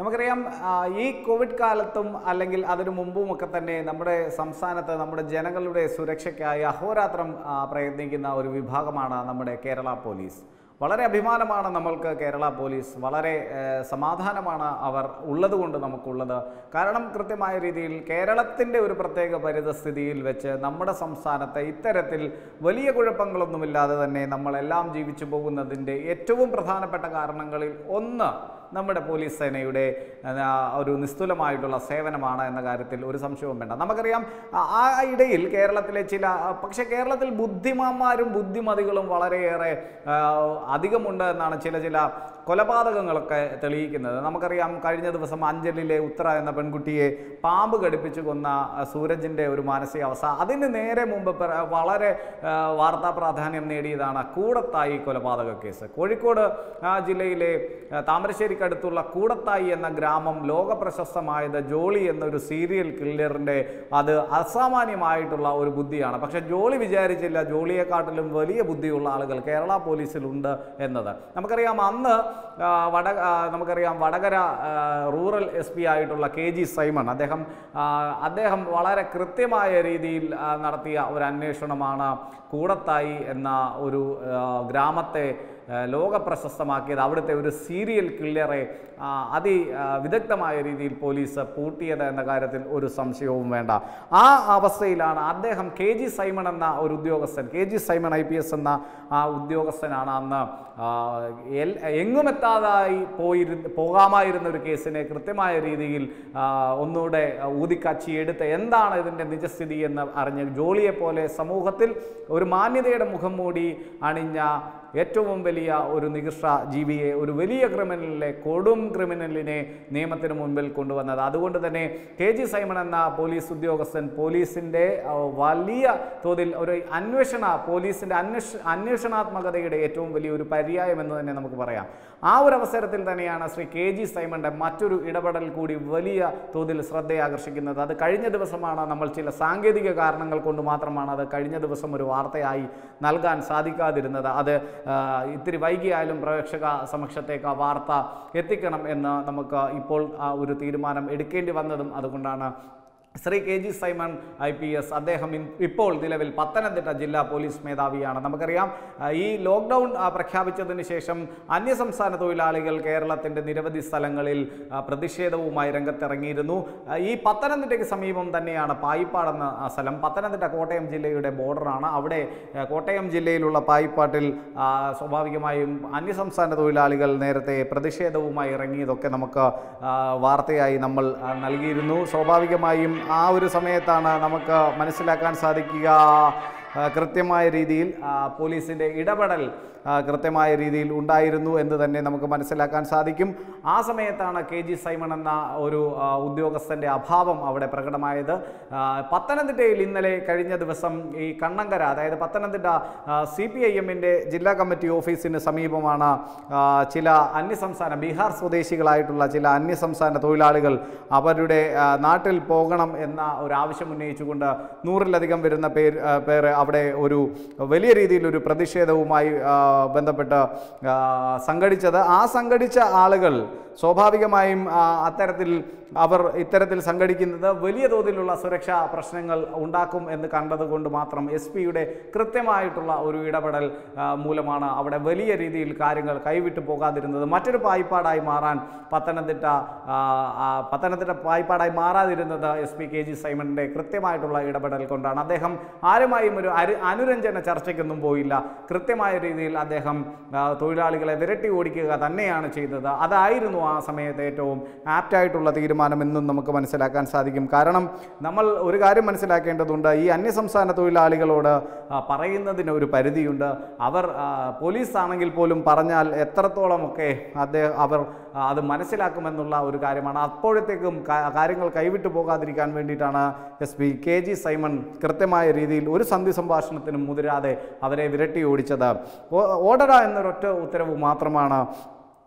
നമുക്കറിയാം ആ, ഈ കോവിഡ് കാലത്തും അല്ലെങ്കിൽ അതിനു മുമ്പുമൊക്കെ തന്നെ നമ്മുടെ സംസ്ഥാനത്ത് നമ്മുടെ ജനങ്ങളുടെ സുരക്ഷയ്ക്കായി അഹോരാത്രം ആ, പ്രയത്നിക്കുന്ന ഒരു വിഭാഗമാണ് നമ്മുടെ കേരള പോലീസ് വളരെ അഭിമാനമാണ് നമ്മൾക്ക് കേരള പോലീസ് വളരെ ഏഹ്, സമാധാനമാണ് അവർ ഉള്ളതുകൊണ്ട് നമുക്കുള്ളത് കാരണം കൃത്യമായ രീതിയിൽ കേരളത്തിൻ്റെ ഒരു പ്രത്യേക പരിതസ്ഥിതിയിൽ വെച്ച് നമ്മുടെ സംസ്ഥാനത്തെ ഇത്തരത്തിൽ വലിയ കുഴപ്പങ്ങളൊന്നുമില്ലാതെ തന്നെ നമ്മളെല്ലാം ജീവിച്ചു പോകുന്നതിൻ്റെ ഏറ്റവും പ്രധാനപ്പെട്ട കാരണങ്ങളിൽ ഒന്ന് നമ്മുടെ പോലീസ് സേനയുടെ ആ, ഒരു നിസ്തുലമായിട്ടുള്ള സേവനമാണ് എന്ന കാര്യത്തിൽ ഒരു സംശയവും വേണ്ട നമുക്കറിയാം ആ ആ ഇടയിൽ കേരളത്തിലെ ചില പക്ഷേ കേരളത്തിൽ ബുദ്ധിമാന്മാരും ബുദ്ധിമതികളും വളരെയേറെ ആ, അധികമുണ്ട് എന്നാണ് ചില ചില കൊലപാതകങ്ങളൊക്കെ തെളിയിക്കുന്നത് നമുക്കറിയാം കഴിഞ്ഞ ദിവസം അഞ്ചലിലെ ഉത്തര എന്ന പെൺകുട്ടിയെ പാമ്പ് കടിപ്പിച്ചു കൊന്ന ആ, സൂരജിൻ്റെ ഒരു മാനസികാവസ്ഥ അതിന് നേരെ മുമ്പ് പ്ര- വളരെ ആ, വാർത്താ പ്രാധാന്യം നേടിയതാണ് കൂടത്തായി കൊലപാതക കേസ് കോഴിക്കോട് ആ, ജില്ലയിലെ ആ, താമരശ്ശേരിക്കടുത്തുള്ള കൂടത്തായി എന്ന ഗ്രാമം ലോക പ്രശസ്തമായത് ജോളി എന്നൊരു സീരിയൽ കില്ലറിൻ്റെ അത് അസാമാന്യമായിട്ടുള്ള ഒരു ബുദ്ധിയാണ് പക്ഷേ ജോളി വിചാരിച്ചില്ല ജോളിയെക്കാട്ടിലും വലിയ ബുദ്ധിയുള്ള ആളുകൾ കേരള പോലീസിലുണ്ട് എന്നത് നമുക്കറിയാം അന്ന് ആ, വട ആ, നമുക്കറിയാം വടകര ആ, റൂറൽ എസ് പി ആയിട്ടുള്ള കെ ജി സൈമൺ അദ്ദേഹം ആ, അദ്ദേഹം വളരെ കൃത്യമായ രീതിയിൽ ആ, നടത്തിയ ഒരു അന്വേഷണമാണ് കൂടത്തായി എന്ന ഒരു ആ, ഗ്രാമത്തെ ആ, ലോക പ്രശസ്തമാക്കിയത് അവിടുത്തെ ഒരു സീരിയൽ കില്ലറെ ആ, അതി ആ, വിദഗ്ധമായ രീതിയിൽ പോലീസ് പൂട്ടിയത് എന്ന കാര്യത്തിൽ ഒരു സംശയവും വേണ്ട ആ അവസ്ഥയിലാണ് അദ്ദേഹം കെ ജി സൈമൺ എന്ന ഒരു ഉദ്യോഗസ്ഥൻ K G Simon I P S എന്ന ആ ഉദ്യോഗസ്ഥനാണ് അന്ന് ആ, എൽ- എങ്ങുമെത്താതായി പോയിരുന്ന പോകാമായിരുന്ന ഒരു കേസിനെ കൃത്യമായ രീതിയിൽ ആ, ഒന്നുകൂടെ ഊതിക്കാച്ചി എടുത്ത് എന്താണ് ഇതിൻ്റെ നിജസ്ഥിതി എന്ന് അറിഞ്ഞ് ജോളിയെ പോലെ സമൂഹത്തിൽ ഒരു മാന്യതയുടെ മുഖം മൂടി അണിഞ്ഞ ഏറ്റവും വലിയ ഒരു നികൃഷ്ട ജീവിയെ ഒരു വലിയ ക്രിമിനലിനെ കൊടും ക്രിമിനലിനെ നിയമത്തിന് മുൻപിൽ കൊണ്ടുവന്നത് അതുകൊണ്ട് തന്നെ കെ ജി സൈമൺ എന്ന പോലീസ് ഉദ്യോഗസ്ഥൻ പോലീസിൻ്റെ ആ, വലിയ തോതിൽ ഒരു അന്വേഷണ പോലീസിൻ്റെ അന്വേഷ അന്വേഷണാത്മകതയുടെ ഏറ്റവും വലിയ ഒരു പര്യായം എന്ന് തന്നെ നമുക്ക് പറയാം ആ ഒരു അവസരത്തിൽ തന്നെയാണ് ശ്രീ കെ ജി സൈമന്റെ മറ്റൊരു ഇടപെടൽ കൂടി വലിയ തോതിൽ ശ്രദ്ധയാകർഷിക്കുന്നത് അത് കഴിഞ്ഞ ദിവസമാണ് നമ്മൾ ചില സാങ്കേതിക കാരണങ്ങൾ കൊണ്ട് മാത്രമാണ് അത് കഴിഞ്ഞ ദിവസം ഒരു വാർത്തയായി നൽകാൻ സാധിക്കാതിരുന്നത് അത് ആ, ഇത്തിരി വൈകിയായാലും പ്രേക്ഷക സമക്ഷത്തേക്ക് ആ വാർത്ത എത്തിക്കണം എന്ന് നമുക്ക് ഇപ്പോൾ ആ ഒരു തീരുമാനം എടുക്കേണ്ടി വന്നതും അതുകൊണ്ടാണ് Shri K G Simon I P S അദ്ദേഹം ഇൻ- ഇപ്പോൾ നിലവിൽ പത്തനംതിട്ട ജില്ലാ പോലീസ് മേധാവിയാണ് നമുക്കറിയാം ആ, ഈ ലോക്ക്ഡൗൺ ആ, പ്രഖ്യാപിച്ചതിന് ശേഷം അന്യസംസ്ഥാന തൊഴിലാളികൾ കേരളത്തിൻ്റെ നിരവധി സ്ഥലങ്ങളിൽ ആ, പ്രതിഷേധവുമായി രംഗത്തിറങ്ങിയിരുന്നു ആ, ഈ പത്തനംതിട്ടയ്ക്ക് സമീപം തന്നെയാണ് പായിപ്പാട് എന്ന ആ സ്ഥലം പത്തനംതിട്ട കോട്ടയം ജില്ലയുടെ ബോർഡറാണ് അവിടെ ആ, കോട്ടയം ജില്ലയിലുള്ള പായിപ്പാട്ടിൽ ആ, സ്വാഭാവികമായും അന്യസംസ്ഥാന തൊഴിലാളികൾ നേരത്തെ പ്രതിഷേധവുമായി ഇറങ്ങിയതൊക്കെ നമുക്ക് ആ, വാർത്തയായി നമ്മൾ ആ, നൽകിയിരുന്നു സ്വാഭാവികമായും ആ ഒരു സമയത്താണ് നമുക്ക് മനസ്സിലാക്കാൻ സാധിക്കുക ആ, കൃത്യമായ രീതിയിൽ ആ, പോലീസിൻ്റെ ഇടപെടൽ ആ, കൃത്യമായ രീതിയിൽ ഉണ്ടായിരുന്നു എന്ന് തന്നെ നമുക്ക് മനസ്സിലാക്കാൻ സാധിക്കും ആ സമയത്താണ് കെ ജി സൈമൺ എന്ന ഒരു ആ, ഉദ്യോഗസ്ഥൻ്റെ അഭാവം അവിടെ പ്രകടമായത് ആ, പത്തനംതിട്ടയിൽ ഇന്നലെ കഴിഞ്ഞ ദിവസം ഈ കണ്ണങ്കര അതായത് പത്തനംതിട്ട സി പി ഐ എമ്മിൻ്റെ ജില്ലാ കമ്മിറ്റി ഓഫീസിന് സമീപമാണ് ആ, ചില അന്യസംസ്ഥാന ബീഹാർ സ്വദേശികളായിട്ടുള്ള ചില അന്യസംസ്ഥാന തൊഴിലാളികൾ അവരുടെ ആ, നാട്ടിൽ പോകണം എന്ന ഒരു ആവശ്യം ഉന്നയിച്ചുകൊണ്ട് നൂറിലധികം വരുന്ന പേര് ആ, പേര് അവിടെ ഒരു വലിയ രീതിയിൽ ഒരു പ്രതിഷേധവുമായി ആ, ബന്ധപ്പെട്ട് ആ, സംഘടിച്ചത് ആ സംഘടിച്ച ആളുകൾ സ്വാഭാവികമായും ആ, അത്തരത്തിൽ അവർ ഇത്തരത്തിൽ സംഘടിക്കുന്നത് വലിയ തോതിലുള്ള സുരക്ഷാ പ്രശ്നങ്ങൾ ഉണ്ടാക്കും എന്ന് കണ്ടതുകൊണ്ട് മാത്രം എസ് പിയുടെ കൃത്യമായിട്ടുള്ള ഒരു ഇടപെടൽ ആ, മൂലമാണ് അവിടെ വലിയ രീതിയിൽ കാര്യങ്ങൾ കൈവിട്ടു പോകാതിരുന്നത് മറ്റൊരു പായ്പാടായി മാറാൻ പത്തനംതിട്ട ആ, ആ, പത്തനംതിട്ട പായ്പാടായി മാറാതിരുന്നത് എസ് പി കെ ജി സൈമണിൻ്റെ കൃത്യമായിട്ടുള്ള ഇടപെടൽ കൊണ്ടാണ് അദ്ദേഹം ആരുമായും ഒരു അരു അനുരഞ്ജന ചർച്ചയ്ക്കൊന്നും പോയില്ല കൃത്യമായ രീതിയിൽ അദ്ദേഹം ആ, തൊഴിലാളികളെ വിരട്ടി ഓടിക്കുക തന്നെയാണ് ചെയ്തത് അതായിരുന്നു ആ സമയത്ത് ഏറ്റവും ആപ്റ്റായിട്ടുള്ള തീരുമാനം എന്നും നമുക്ക് മനസ്സിലാക്കാൻ സാധിക്കും കാരണം നമ്മൾ ഒരു കാര്യം മനസ്സിലാക്കേണ്ടതുണ്ട് ഈ അന്യസംസ്ഥാന തൊഴിലാളികളോട് ആ, പറയുന്നതിന് ഒരു പരിധിയുണ്ട് അവർ ആ, പോലീസ് ആണെങ്കിൽ പോലും പറഞ്ഞാൽ എത്രത്തോളമൊക്കെ അദ്ദേഹം അവർ ആ, അത് മനസ്സിലാക്കുമെന്നുള്ള ഒരു കാര്യമാണ് അപ്പോഴത്തേക്കും കാ- കാര്യങ്ങൾ കൈവിട്ടു പോകാതിരിക്കാൻ വേണ്ടിയിട്ടാണ് S P K G Simon കൃത്യമായ രീതിയിൽ ഒരു സന്ധി സംഭാഷണത്തിനും മുതിരാതെ അവരെ വിരട്ടി ഓടിച്ചത് ഓ- ഓടട എന്നൊരൊറ്റ ഉത്തരവ് മാത്രമാണ്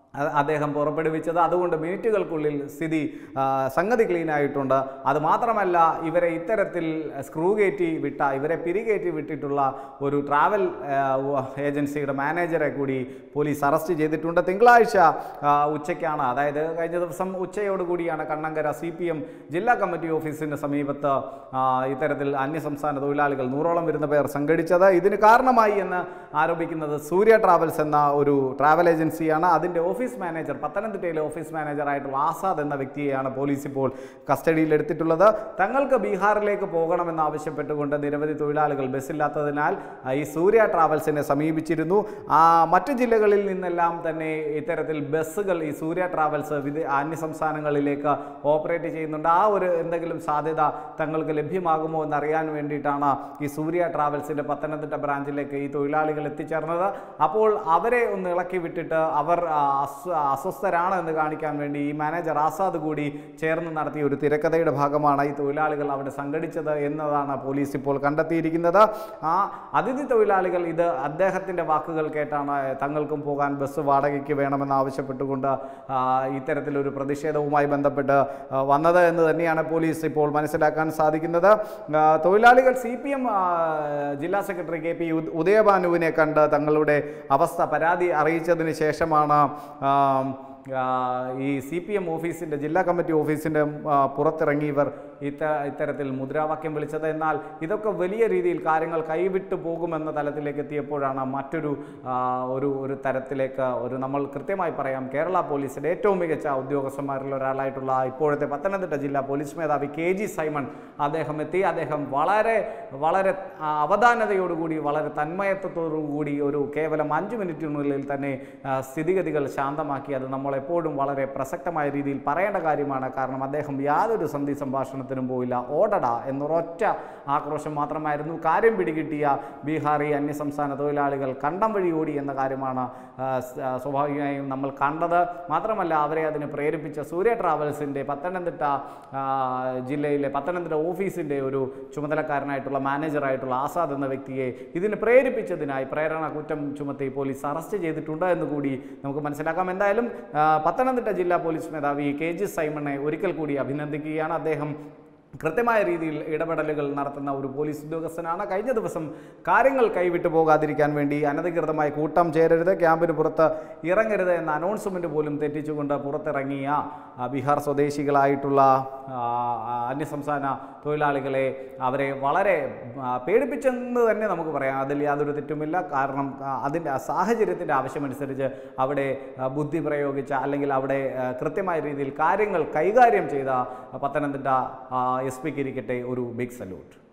അ- അദ്ദേഹം പുറപ്പെടുവിച്ചത് അതുകൊണ്ട് മിനിറ്റുകൾക്കുള്ളിൽ സ്ഥിതി ആ, സംഗതി ക്ലീൻ ആയിട്ടുണ്ട് അത് മാത്രമല്ല ഇവരെ ഇത്തരത്തിൽ സ്ക്രൂ കയറ്റി വിട്ട ഇവരെ പിരികേറ്റി വിട്ടിട്ടുള്ള ഒരു ട്രാവൽ ആ, ഉ- ഏജൻസിയുടെ മാനേജറെ കൂടി പോലീസ് അറസ്റ്റ് ചെയ്തിട്ടുണ്ട് തിങ്കളാഴ്ച ആ, ഉച്ചയ്ക്കാണ് അതായത് കഴിഞ്ഞ ദിവസം ഉച്ചയോടുകൂടിയാണ് കണ്ണങ്കര സി പി എം ജില്ലാ കമ്മിറ്റി ഓഫീസിന് സമീപത്ത് ആ, ഇത്തരത്തിൽ അന്യസംസ്ഥാന തൊഴിലാളികൾ നൂറോളം വരുന്ന പേർ സംഘടിച്ചത് ഇതിന് കാരണമായി എന്ന് ആരോപിക്കുന്നത് സൂര്യ ട്രാവൽസ് എന്ന ഒരു ട്രാവൽ ഏജൻസിയാണ് അതിൻ്റെ ഓഫീസ് മാനേജർ പത്തനംതിട്ടയിലെ ഓഫീസ് മാനേജറായിട്ടുള്ള ആസാദ് എന്ന വ്യക്തിയെയാണ് പോലീസ് ഇപ്പോൾ കസ്റ്റഡിയിൽ എടുത്തിട്ടുള്ളത് തങ്ങൾക്ക് ബീഹാറിലേക്ക് പോകണമെന്ന് ആവശ്യപ്പെട്ടുകൊണ്ട് നിരവധി തൊഴിലാളികൾ ബസ്സില്ലാത്തതിനാൽ ആ, ഈ സൂര്യ ട്രാവൽസിനെ സമീപിച്ചിരുന്നു ആ, മറ്റു ജില്ലകളിൽ നിന്നെല്ലാം തന്നെ ഇത്തരത്തിൽ ബസ്സുകൾ ഈ സൂര്യ ട്രാവൽസ് വിദേ അന്യ സംസ്ഥാനങ്ങളിലേക്ക് ഓപ്പറേറ്റ് ചെയ്യുന്നുണ്ട് ആ ഒരു എന്തെങ്കിലും സാധ്യത തങ്ങൾക്ക് ലഭ്യമാകുമോ എന്നറിയാൻ വേണ്ടിയിട്ടാണ് ഈ സൂര്യ ട്രാവൽസിൻ്റെ പത്തനംതിട്ട ബ്രാഞ്ചിലേക്ക് ഈ തൊഴിലാളികൾ എത്തിച്ചേർന്നത് അപ്പോൾ അവരെ ഒന്ന് ഇളക്കി വിട്ടിട്ട് അവർ ആ, അസ്വ- അസ്വസ്ഥരാണ് എന്ന് കാണിക്കാൻ വേണ്ടി ഈ മാനേജർ ആസാദ് കൂടി ചേർന്ന് നടത്തിയ ഒരു തിരക്കഥയുടെ ഭാഗമാണ് ഈ തൊഴിലാളികൾ അവിടെ സംഘടിച്ചത് എന്നതാണ് പോലീസ് ഇപ്പോൾ കണ്ടെത്തിയിരിക്കുന്നത് ആ അതിഥി തൊഴിലാളികൾ ഇത് അദ്ദേഹത്തിൻ്റെ വാക്കുകൾ കേട്ടാണ് തങ്ങൾക്കും പോകാൻ ബസ് വാടകയ്ക്ക് വേണമെന്ന് ആവശ്യപ്പെട്ടുകൊണ്ട് ആ, ഇത്തരത്തിലൊരു പ്രതിഷേധവുമായി ബന്ധപ്പെട്ട് ആ, വന്നത് എന്ന് തന്നെയാണ് പോലീസ് ഇപ്പോൾ മനസ്സിലാക്കാൻ സാധിക്കുന്നത് ആ, തൊഴിലാളികൾ സി പി എം ജില്ലാ സെക്രട്ടറി കെ പി ഉദ- ഉദയഭാനുവിനെ കണ്ട് തങ്ങളുടെ അവസ്ഥ പരാതി അറിയിച്ചതിന് ശേഷമാണ് ആ, ആ, ഈ സി പി എം ഓഫീസിൻ്റെ ജില്ലാ കമ്മിറ്റി ഓഫീസിൻ്റെ ആ, പുറത്തിറങ്ങി ഇവർ ഇത്ത ഇത്തരത്തിൽ മുദ്രാവാക്യം വിളിച്ചത് എന്നാൽ ഇതൊക്കെ വലിയ രീതിയിൽ കാര്യങ്ങൾ കൈവിട്ടു പോകുമെന്ന തലത്തിലേക്ക് എത്തിയപ്പോഴാണ് മറ്റൊരു ആ, ഒരു ഒരു തരത്തിലേക്ക് ഒരു നമ്മൾ കൃത്യമായി പറയാം കേരള പോലീസിൻ്റെ ഏറ്റവും മികച്ച ഉദ്യോഗസ്ഥന്മാരിൽ ഒരാളായിട്ടുള്ള ഇപ്പോഴത്തെ പത്തനംതിട്ട ജില്ലാ പോലീസ് മേധാവി കെ ജി സൈമൺ അദ്ദേഹം എത്തി അദ്ദേഹം വളരെ വളരെ ആ, അവധാനതയോടുകൂടി വളരെ തന്മയത്വത്തോടുകൂടി ഒരു കേവലം അഞ്ച് മിനിറ്റിനുള്ളിൽ തന്നെ ആ, സ്ഥിതിഗതികൾ ശാന്തമാക്കി അത് നമ്മൾ എപ്പോഴും വളരെ പ്രസക്തമായ രീതിയിൽ പറയേണ്ട കാര്യമാണ് കാരണം അദ്ദേഹം യാതൊരു സന്ധി സംഭാഷണത്തിനും പോയില്ല ഓടട എന്നൊരൊറ്റ ആക്രോശം മാത്രമായിരുന്നു കാര്യം പിടികിട്ടിയ ബീഹാറി അന്യസംസ്ഥാന തൊഴിലാളികൾ കണ്ടം വഴി ഓടി എന്ന കാര്യമാണ് ആ, സ്- ആ, സ്വാഭാവികമായും നമ്മൾ കണ്ടത് മാത്രമല്ല അവരെ അതിന് പ്രേരിപ്പിച്ച സൂര്യ ട്രാവൽസിൻ്റെ പത്തനംതിട്ട ആ, ജില്ലയിലെ പത്തനംതിട്ട ഓഫീസിൻ്റെ ഒരു ചുമതലക്കാരനായിട്ടുള്ള മാനേജറായിട്ടുള്ള ആസാദ് എന്ന വ്യക്തിയെ ഇതിന് പ്രേരിപ്പിച്ചതിനായി പ്രേരണ കുറ്റം ചുമത്തി പോലീസ് അറസ്റ്റ് ചെയ്തിട്ടുണ്ട് എന്ന് കൂടി നമുക്ക് മനസ്സിലാക്കാം എന്തായാലും ആ, പത്തനംതിട്ട ജില്ലാ പോലീസ് മേധാവി കെ ജി സൈമണെ ഒരിക്കൽ കൂടി അഭിനന്ദിക്കുകയാണ് അദ്ദേഹം കൃത്യമായ രീതിയിൽ ഇടപെടലുകൾ നടത്തുന്ന ഒരു പോലീസ് ഉദ്യോഗസ്ഥനാണ് കഴിഞ്ഞ ദിവസം കാര്യങ്ങൾ കൈവിട്ടു പോകാതിരിക്കാൻ വേണ്ടി അനധികൃതമായി കൂട്ടം ചേരരുത് ക്യാമ്പിന് പുറത്ത് ഇറങ്ങരുത് എന്ന അനൗൺസ്മെൻറ്റ് പോലും തെറ്റിച്ചുകൊണ്ട് പുറത്തിറങ്ങിയ ആ, ബീഹാർ സ്വദേശികളായിട്ടുള്ള ആ, ആ, അന്യസംസ്ഥാന തൊഴിലാളികളെ അവരെ വളരെ ആ, പേടിപ്പിച്ചെന്ന് തന്നെ നമുക്ക് പറയാം അതിൽ യാതൊരു തെറ്റുമില്ല കാരണം ആ, അതിൻ്റെ ആ സാഹചര്യത്തിൻ്റെ ആവശ്യമനുസരിച്ച് അവിടെ ആ, ബുദ്ധി പ്രയോഗിച്ച അല്ലെങ്കിൽ അവിടെ ആ, കൃത്യമായ രീതിയിൽ കാര്യങ്ങൾ കൈകാര്യം ചെയ്ത പത്തനംതിട്ട എസ് പിക്ക് ഇരിക്കട്ടെ ഒരു ബിഗ് സല്യൂട്ട്